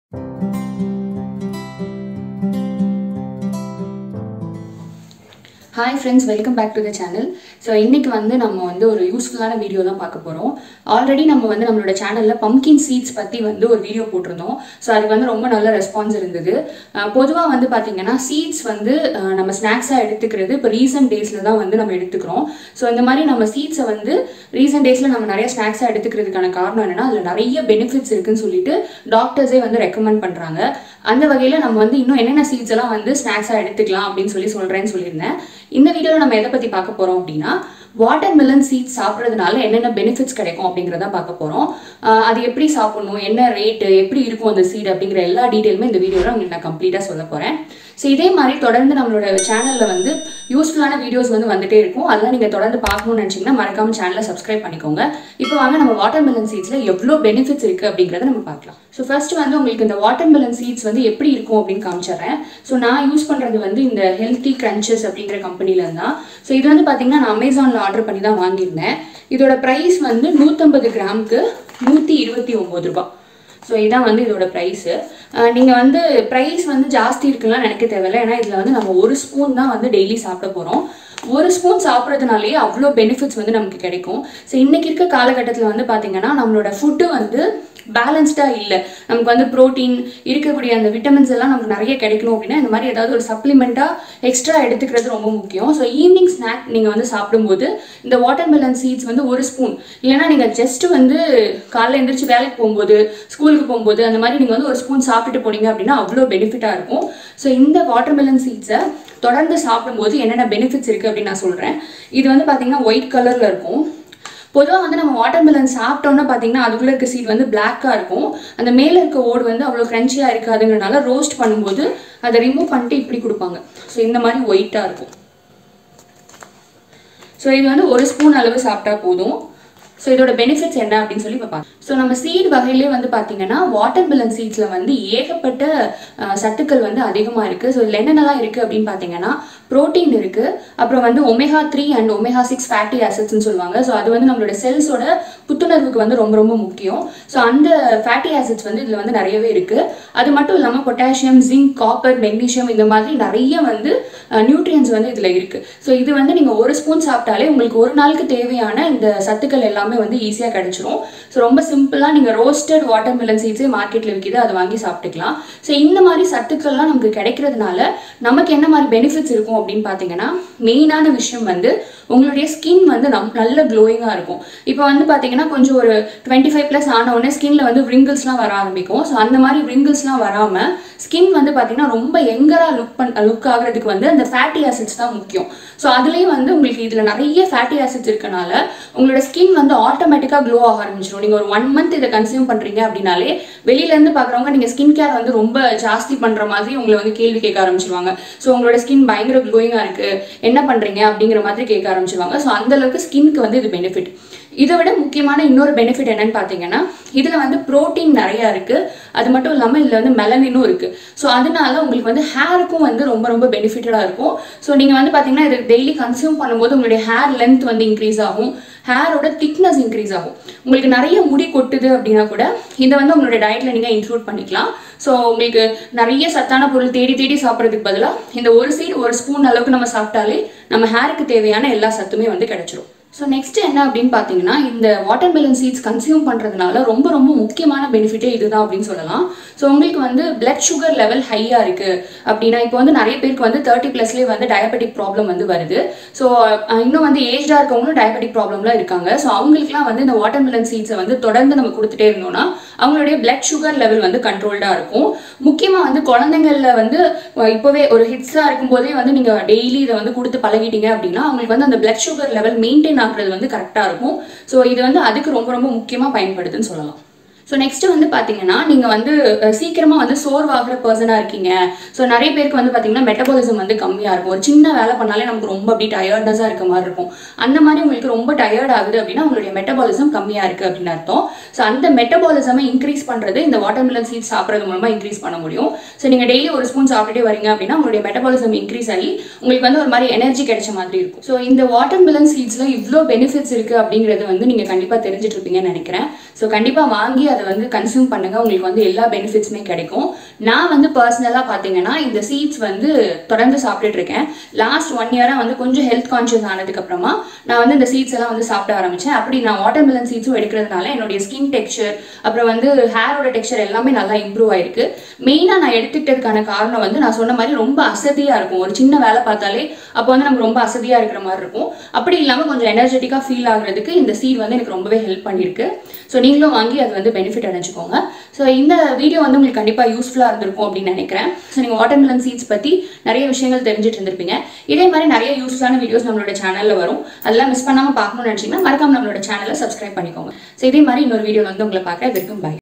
hi friends welcome back to the channel so இன்னைக்கு வந்து நம்ம வந்து ஒரு யூஸ்ஃபுல்லான வீடியோ தான் பார்க்க போகிறோம் ஆல்ரெடி நம்ம வந்து நம்மளோட சேனலில் பம்கின் சீட்ஸ் பற்றி வந்து ஒரு வீடியோ போட்டிருந்தோம் ஸோ அதுக்கு வந்து ரொம்ப நல்ல ரெஸ்பான்ஸ் இருந்தது பொதுவாக வந்து பார்த்திங்கன்னா சீட்ஸ் வந்து அஹ், நம்ம ஸ்நாக்ஸாக எடுத்துக்கிறது இப்போ ரீசன்ட் டேஸில் தான் வந்து நம்ம எடுத்துக்கிறோம் ஸோ இந்த மாதிரி நம்ம சீட்ஸை வந்து ரீசன்ட் டேஸில் நம்ம நிறைய ஸ்நாக்ஸாக எடுத்துக்கிறதுக்கான காரணம் என்னன்னா அதில் நிறைய பெனிஃபிட்ஸ் இருக்குன்னு சொல்லிட்டு டாக்டர்ஸே வந்து ரெக்கமெண்ட் பண்ணுறாங்க அந்த வகையில் நம்ம வந்து இன்னும் என்னென்ன சீட்ஸ் எல்லாம் வந்து ஸ்நாக்ஸாக எடுத்துக்கலாம் அப்படின்னு சொல்லி சொல்கிறேன்னு சொல்லியிருந்தேன் இந்த வீடியோவில் நம்ம எதை பற்றி பார்க்க போகிறோம் அப்படின்னா வாட்டர் மெலன் சீட்ஸ் சாப்பிட்றதுனால என்னென்ன பெனிஃபிட்ஸ் கிடைக்கும் அப்படிங்கிறத பார்க்க போகிறோம் அது எப்படி சாப்பிடணும் என்ன ரேட்டு எப்படி இருக்கும் அந்த சீட் அப்படிங்கிற எல்லா டீட்டெயிலுமே இந்த வீடியோவில் உங்களுக்கு நான் கம்ப்ளீட்டாக சொல்ல போகிறேன் ஸோ இதே மாதிரி தொடர்ந்து நம்மளோட சேனலில் வந்து யூஸ்ஃபுல்லான வீடியோஸ் வந்து வந்துட்டே இருக்கும் அதெல்லாம் நீங்கள் தொடர்ந்து பார்க்கணும்னு நினச்சிங்கன்னா மறக்காம சேனலை சப்ஸ்கிரைப் பண்ணிக்கோங்க இப்போ வாங்க நம்ம வாட்டர் மெலன் சீட்ஸில் எவ்வளோ பெனிஃபிட்ஸ் இருக்குது அப்படிங்கிறத நம்ம பார்க்கலாம் ஸோ ஃபர்ஸ்ட் வந்து உங்களுக்கு இந்த வாட்டர் மெலன் சீட்ஸ் வந்து எப்படி இருக்கும் அப்படின்னு காமிச்சிடுறேன் ஸோ நான் யூஸ் பண்ணுறது வந்து இந்த ஹெல்த்தி கிரன்ச்சஸ் அப்படிங்கிற கம்பெனிலேருந்து தான் ஸோ இது வந்து பார்த்தீங்கன்னா நான் அமேசானில் ஆர்டர் பண்ணி தான் வாங்கியிருந்தேன் இதோட ப்ரைஸ் வந்து நூற்றம்பது கிராமுக்கு நூற்றி இருபத்தி ஒம்பது ரூபாய் ஸோ இதான் வந்து இதோட ப்ரைஸு நீங்கள் வந்து ப்ரைஸ் வந்து ஜாஸ்தி இருக்குலாம் நினைக்க தேவையில்லை ஏன்னா இதில் வந்து நம்ம ஒரு ஸ்பூன் தான் வந்து டெய்லி சாப்பிட போகிறோம் ஒரு ஸ்பூன் சாப்பிட்றதுனாலேயே அவ்வளோ பெனிஃபிட்ஸ் வந்து நமக்கு கிடைக்கும் ஸோ இன்றைக்கி இருக்க காலகட்டத்தில் வந்து பார்த்திங்கன்னா நம்மளோட ஃபுட்டு வந்து பேலன்ஸ்டாக இல்லை நமக்கு வந்து ப்ரோட்டீன் இருக்கக்கூடிய அந்த விட்டமின்ஸ் எல்லாம் நமக்கு நிறைய கிடைக்கணும் அப்படின்னா இந்த மாதிரி ஏதாவது ஒரு சப்ளிமெண்ட்டாக எக்ஸ்ட்ரா எடுத்துக்கிறது ரொம்ப முக்கியம் ஸோ ஈவினிங் ஸ்நாக் நீங்கள் வந்து சாப்பிடும்போது இந்த வாட்டர் மெலன் சீட்ஸ் வந்து ஒரு ஸ்பூன் இல்லைன்னா நீங்கள் ஜஸ்ட் வந்து காலைல எந்திரிச்சு வேலைக்கு போகும்போது ஸ்கூலுக்கு போகும்போது அந்த மாதிரி நீங்கள் வந்து ஒரு ஸ்பூன் சாப்பிட்டுட்டு போனீங்க அப்படின்னா அவ்வளோ பெனிஃபிட்டாக இருக்கும் ஸோ இந்த வாட்டர் மெலன் சீட்ஸை தொடர்ந்து சாப்பிடும்போது என்னென்ன பெனிஃபிட்ஸ் இருக்குது அப்படின்னு நான் சொல்கிறேன் இது வந்து பார்த்தீங்கன்னா ஒயிட் கலரில் இருக்கும் பொதுவாக வந்து நம்ம வாட்டர் மெலன் சாப்பிட்டோன்னா பார்த்தீங்கன்னா அதுக்குள்ளே இருக்க சீட் வந்து பிளாக்காக இருக்கும் அந்த மேலே இருக்க ஓடு வந்து அவ்வளோ க்ரன்ச்சியாக இருக்காதுங்கிறனால ரோஸ்ட் பண்ணும்போது அதை ரிமூவ் பண்ணிட்டு இப்படி கொடுப்பாங்க ஸோ இந்த மாதிரி ஒயிட்டாக இருக்கும் ஸோ இது வந்து ஒரு ஸ்பூன் அளவு சாப்பிட்டா போதும் ஸோ இதோட பெனிஃபிட்ஸ் என்ன அப்படின்னு சொல்லி இப்போ பார்க்கலாம் ஸோ நம்ம சீட் வகையிலே வந்து பார்த்தீங்கன்னா வாட்டர் மிலன் சீட்ஸில் வந்து ஏகப்பட்ட அஹ், சத்துக்கள் வந்து அதிகமாக இருக்குது ஸோ இதில் என்னென்னலாம் இருக்குது அப்படின்னு பார்த்தீங்கன்னா ப்ரோட்டீன் இருக்குது அப்புறம் வந்து omega three and omega six fatty ஆசிட்ஸ்னு சொல்லுவாங்க ஸோ அது வந்து நம்மளோட செல்ஸோட புத்துணர்வுக்கு வந்து ரொம்ப ரொம்ப முக்கியம் ஸோ அந்த ஃபேட்டி ஆசிட்ஸ் வந்து இதில் வந்து நிறையவே இருக்குது அது மட்டும் இல்லாமல் பொட்டாசியம் ஜிங்க் காப்பர் மெக்னீஷியம் இந்த மாதிரி நிறைய வந்து நியூட்ரியன்ஸ் வந்து இதில் இருக்குது ஸோ இது வந்து நீங்கள் ஒரு ஸ்பூன் சாப்பிட்டாலே உங்களுக்கு ஒரு நாளுக்கு தேவையான இந்த சத்துக்கள் எல்லாமே வந்து ஈஸியாக கிடைச்சிரும் ஸோ ரொம்ப சிம்பிளாக நீங்கள் ரோஸ்டட் வாட்டர் மிலன் சீட்ஸே மார்க்கெட்டில் விற்கிது அதை வாங்கி சாப்பிட்டுக்கலாம் ஸோ இந்த மாதிரி சத்துக்கள்லாம் நமக்கு கிடைக்கிறதுனால நமக்கு என்ன மாதிரி பெனிஃபிட்ஸ் இருக்கும் அப்படின்னு பார்த்தீங்கன்னா மெயினான விஷயம் வந்து உங்களுடைய ஸ்கின் வந்து நம் நல்ல க்ளோயிங்காக இருக்கும் இப்போ வந்து பார்த்தீங்கன்னா கொஞ்சம் ஒரு டுவெண்ட்டி ஃபைவ் ப்ளஸ் ஆன உடனே ஸ்கின்ல வந்து wrinkles-லாம் வர ஆரம்பிக்கும் ஸோ அந்த மாதிரி wrinkles-லாம் வராமல் ஸ்கின் வந்து பார்த்தீங்கன்னா ரொம்ப எங்கராக லுக் பண் லுக் ஆகுறதுக்கு வந்து அந்த ஃபேட்டி ஆசிட்ஸ் தான் முக்கியம் ஸோ அதுலேயும் வந்து உங்களுக்கு இதில் நிறைய ஃபேட்டி ஆசிட்ஸ் இருக்கனால உங்களோட ஸ்கின் வந்து ஆட்டோமேட்டிக்காக க்ளோ ஆக ஆரம்பிச்சிடும் நீங்கள் ஒரு ஒன் மந்த் இதை கன்சியூம் பண்ணுறீங்க அப்படின்னாலே வெளியிலேருந்து பார்க்குறவங்க நீங்கள் ஸ்கின் கேர் வந்து ரொம்ப ஜாஸ்தி பண்ணுற மாதிரி உங்களை வந்து கேள்வி கேட்க ஆரம்பிச்சிருவாங்க ஸோ உங்களோட ஸ்கின் பயங்கர க்ளோயிங்காக இருக்குது என்ன பண்ணுறீங்க அப்படிங்கிற மாதிரி கேட்க ஆரம்பிச்சிருவாங்க ஸோ அந்த அளவுக்கு ஸ்கின்க்கு வந்து இது பெனிஃபிட் இதை விட முக்கியமான இன்னொரு பெனிஃபிட் என்னன்னு பார்த்தீங்கன்னா இதில் வந்து ப்ரோட்டீன் நிறையா இருக்குது அது மட்டும் இல்லாமல் இதில் வந்து மெலனினும் இருக்குது ஸோ அதனால உங்களுக்கு வந்து ஹேருக்கும் வந்து ரொம்ப ரொம்ப பெனிஃபிட்டடாக இருக்கும் ஸோ நீங்கள் வந்து பார்த்தீங்கன்னா இது டெய்லி கன்சியூம் பண்ணும்போது உங்களுடைய ஹேர் லென்த் வந்து இன்க்ரீஸ் ஆகும் ஹேரோட திக்னஸ் இன்க்ரீஸ் ஆகும் உங்களுக்கு நிறைய முடி கொட்டுது அப்படின்னா கூட இதை வந்து உங்களுடைய டயட்டில் நீங்கள் இன்க்ளூட் பண்ணிக்கலாம் ஸோ உங்களுக்கு நிறைய சத்தான பொருள் தேடி தேடி சாப்பிட்றதுக்கு பதிலாக இந்த ஒரு சீட் ஒரு ஸ்பூன் அளவுக்கு நம்ம சாப்பிட்டாலே நம்ம ஹேருக்கு தேவையான எல்லா சத்துமே வந்து கிடைச்சிரும் ஸோ நெக்ஸ்ட் என்ன அப்படின்னு பார்த்தீங்கன்னா இந்த வாட்டர் மெலன் சீட்ஸ் கன்சியூம் பண்ணுறதுனால ரொம்ப ரொம்ப முக்கியமான பெனிஃபிட்டே இதுதான் அப்படின்னு சொல்லலாம் ஸோ உங்களுக்கு வந்து பிளட் சுகர் லெவல் ஹையாக இருக்குது அப்படின்னா இப்போ வந்து நிறைய பேருக்கு வந்து தேர்ட்டி ப்ளஸ்லேயே வந்து டயபெட்டிக் ப்ராப்ளம் வந்து வருது ஸோ இன்னும் வந்து ஏஜ்டாக இருக்கவங்களும் டயபெட்டிக் ப்ராப்ளம்லாம் இருக்காங்க ஸோ அவங்களுக்குலாம் வந்து இந்த வாட்டர் மெலன் சீட்ஸை வந்து தொடர்ந்து நம்ம கொடுத்துட்டே இருந்தோம்னா அவங்களுடைய பிளட் சுகர் லெவல் வந்து கண்ட்ரோல்டாக இருக்கும் முக்கியமாக வந்து குழந்தைங்கள்ல வந்து அஹ், இப்போவே ஒரு ஹிட்ஸாக இருக்கும்போதே வந்து நீங்கள் டெய்லி இதை வந்து கொடுத்து பழகிட்டீங்க அப்படின்னா அவங்களுக்கு வந்து அந்த பிளட் சுகர் லெவல் மெயின்டைன் ஆகுறது வந்து கரெக்டாக இருக்கும் ஸோ இது வந்து அதுக்கு ரொம்ப ரொம்ப முக்கியமாக பயன்படுதுன்னு சொல்லலாம் ஸோ நெக்ஸ்ட் வந்து பார்த்தீங்கன்னா நீங்கள் வந்து அஹ், சீக்கிரமா வந்து சோர்வாகிற பர்சனாக இருக்கீங்க ஸோ நிறைய பேருக்கு வந்து பார்த்தீங்கன்னா மெட்டபாலிசம் வந்து கம்மியாக இருக்கும் ஒரு சின்ன வேலை பண்ணாலே நமக்கு ரொம்ப அப்படி டயர்ட்னஸாக இருக்க மாதிரி இருக்கும் அந்த மாதிரி உங்களுக்கு ரொம்ப டயர்ட் ஆகுது அப்படின்னா உங்களுடைய மெட்டபாலிசம் கம்மியாக இருக்குது அப்படின்னு அர்த்தம் ஸோ அந்த மெட்டபாலிசமை இன்க்ரீஸ் பண்ணுறது இந்த வாட்டர் மிலன் சீட்ஸ் சாப்பிட்றது மூலமாக இன்க்ரீஸ் பண்ண முடியும் ஸோ நீங்கள் டெய்லி ஒரு ஸ்பூன் சாப்பிட்டுட்டே வரீங்க அப்படின்னா உங்களுடைய மெட்டபாலிசம் இன்க்ரீஸ் ஆகி உங்களுக்கு வந்து ஒரு மாதிரி எனர்ஜி கிடைச்ச மாதிரி இருக்கும் ஸோ இந்த வாட்டர் மிலன் சீட்ஸில் இவ்வளோ பெனிஃபிட்ஸ் இருக்குது அப்படிங்கிறது வந்து நீங்கள் கண்டிப்பாக தெரிஞ்சுட்டு இருப்பீங்கன்னு நினைக்கிறேன் ஸோ கண்டிப்பாக வாங்கி அதை அதை வந்து கன்சியூம் பண்ணுங்க உங்களுக்கு வந்து எல்லா பெனிஃபிட்ஸுமே கிடைக்கும் நான் வந்து பர்சனலாக பார்த்தீங்கன்னா இந்த சீட்ஸ் வந்து தொடர்ந்து சாப்பிட்டுட்டு இருக்கேன் லாஸ்ட் ஒன் இயராக வந்து கொஞ்சம் ஹெல்த் கான்ஷியஸ் ஆனதுக்கப்புறமா நான் வந்து இந்த சீட்ஸ் எல்லாம் வந்து சாப்பிட ஆரம்பித்தேன் அப்படி நான் வாட்டர் மிலன் சீட்ஸும் எடுக்கிறதுனால என்னுடைய ஸ்கின் டெக்ஸ்சர் அப்புறம் வந்து ஹேரோட டெக்ஸ்சர் எல்லாமே நல்லா இம்ப்ரூவ் ஆயிருக்கு மெயினாக நான் எடுத்துக்கிட்டதுக்கான காரணம் வந்து நான் சொன்ன மாதிரி ரொம்ப அசதியாக இருக்கும் ஒரு சின்ன வேலை பார்த்தாலே அப்போ வந்து நமக்கு ரொம்ப அசதியாக இருக்கிற மாதிரி இருக்கும் அப்படி இல்லாமல் கொஞ்சம் எனர்ஜெட்டிக்காக ஃபீல் ஆகுறதுக்கு இந்த சீட் வந்து எனக்கு ரொம்பவே ஹெல்ப் பண்ணியிருக்கு ஸோ நீங்களும் வாங்கி அது வந்து பெனிஃபிட் அடைஞ்சுக்கோங்க ஸோ இந்த வீடியோ வந்து உங்களுக்கு கண்டிப்பாக யூஸ்ஃபுல்லாக இருந்திருக்கும் அப்படின்னு நினைக்கிறேன் ஸோ நீங்கள் வாட்டர்மெலன் சீட்ஸ் பற்றி நிறைய விஷயங்கள் தெரிஞ்சுட்டு இருந்திருப்பீங்க இதே மாதிரி நிறைய யூஸ்ஃபுல்லான வீடியோஸ் நம்மளோட சேனலில் வரும் அதெல்லாம் மிஸ் பண்ணாமல் பார்க்கணும்னு நினச்சிங்கன்னா மறக்காம நம்மளோட சேனலை சப்ஸ்கிரைப் பண்ணிக்கோங்க ஸோ இதே மாதிரி இன்னொரு வீடியோவில் வந்து உங்களை பார்க்குறேன் இது வரைக்கும் பை